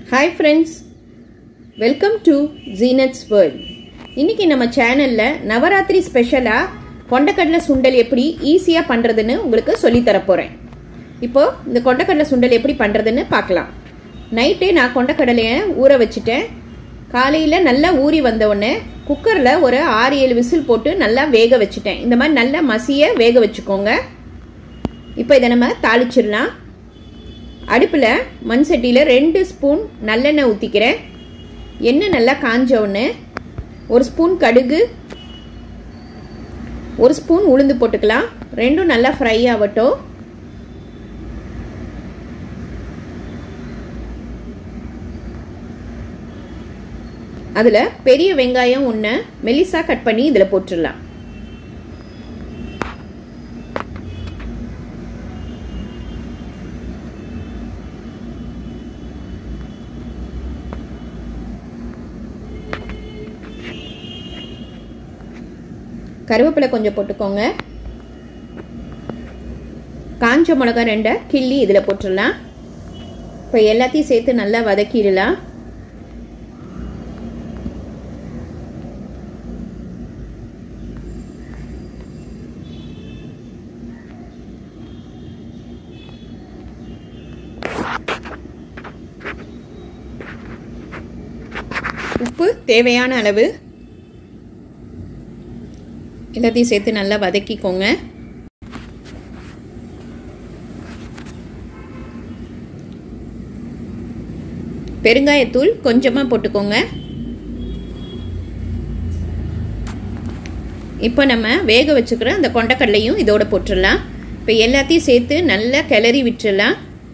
hi friends welcome to Zeenat's world இன்னைக்கு நம்ம சேனலில் நவராத்திரி ஸ்பெஷலாக கொண்டக்கடலை சுண்டல் எப்படி ஈஸியாக பண்ணுறதுன்னு உங்களுக்கு சொல்லித் தரப் போகிறேன் இப்போது இந்த கொண்டக்கடலை சுண்டல் எப்படி பண்ணுறதுன்னு பார்க்கலாம் நைட்டே நான் கொண்டக்கடலையை ஊற வச்சுட்டேன் காலையில் நல்லா ஊறி வந்த உடனே குக்கரில் ஒரு ஆறு ஏழு விசில் போட்டு நல்லா வேக வச்சுட்டேன் இந்த மாதிரி நல்லா மசிய வேக வச்சுக்கோங்க இப்போ இதை நம்ம தாளிச்சிடலாம் அடுப்பில் மண் சட்டியில் ரெண்டு ஸ்பூன் நல்லெண்ணெய் ஊற்றிக்கிறேன் எண்ணெய் நல்லா காஞ்ச உடனே ஒரு ஸ்பூன் கடுகு ஒரு ஸ்பூன் உளுந்து போட்டுக்கலாம் ரெண்டும் நல்லா ஃப்ரை ஆகட்டும் அதில் பெரிய வெங்காயம் ஒன்று மெலிசா கட் பண்ணி இதில் போட்டுடலாம் கருவேப்பிலை கொஞ்சம் போட்டுக்கோங்க காஞ்ச மிளகா ரெண்டை கிள்ளி இதில் போட்டுடலாம் இப்போ எல்லாத்தையும் சேர்த்து நல்லா வதக்கிடலாம் உப்பு தேவையான அளவு எல்லாத்தையும் சேர்த்து நல்லா வதக்கிக்கோங்க பெருங்காயத்தூள் கொஞ்சமாக போட்டுக்கோங்க இப்போ நம்ம வேக வச்சுக்கிற அந்த கொண்டக்கடலையும் இதோட போட்டுடலாம் இப்போ எல்லாத்தையும் சேர்த்து நல்லா கிளறி விட்டுடலாம்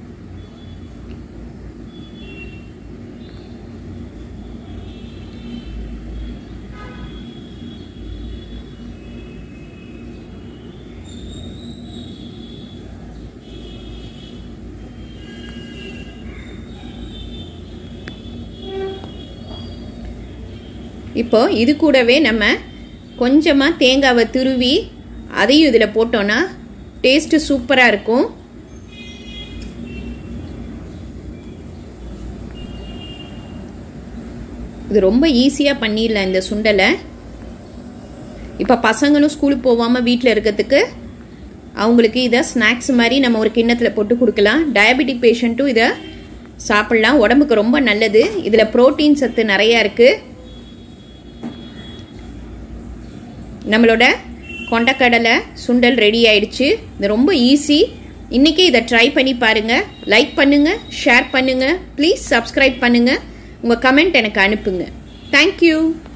இப்போ இது கூடவே நம்ம கொஞ்சமாக தேங்காவை துருவி அதையும் இதில் போட்டோன்னா டேஸ்ட்டு சூப்பராக இருக்கும் இது ரொம்ப ஈஸியாக பண்ணிடலாம் இந்த சுண்டலை இப்போ பசங்களும் ஸ்கூலுக்கு போகாமல் வீட்டில் இருக்கிறதுக்கு அவங்களுக்கு இதை ஸ்நாக்ஸ் மாதிரி நம்ம ஒரு கிண்ணத்தில் போட்டு கொடுக்கலாம் டயபெட்டிக் பேஷண்ட்டும் இதை சாப்பிட்லாம் உடம்புக்கு ரொம்ப நல்லது இதில் ப்ரோட்டீன் சத்து நிறையா இருக்குது நம்மளோட கொண்டக்கடலை சுண்டல் ரெடி ஆயிடுச்சு இது ரொம்ப ஈஸி இன்றைக்கி இதை ட்ரை பண்ணி பாருங்கள் லைக் பண்ணுங்கள் ஷேர் பண்ணுங்கள் ப்ளீஸ் சப்ஸ்கிரைப் பண்ணுங்கள் உங்கள் கமெண்ட் எனக்கு அனுப்புங்க தேங்க்யூ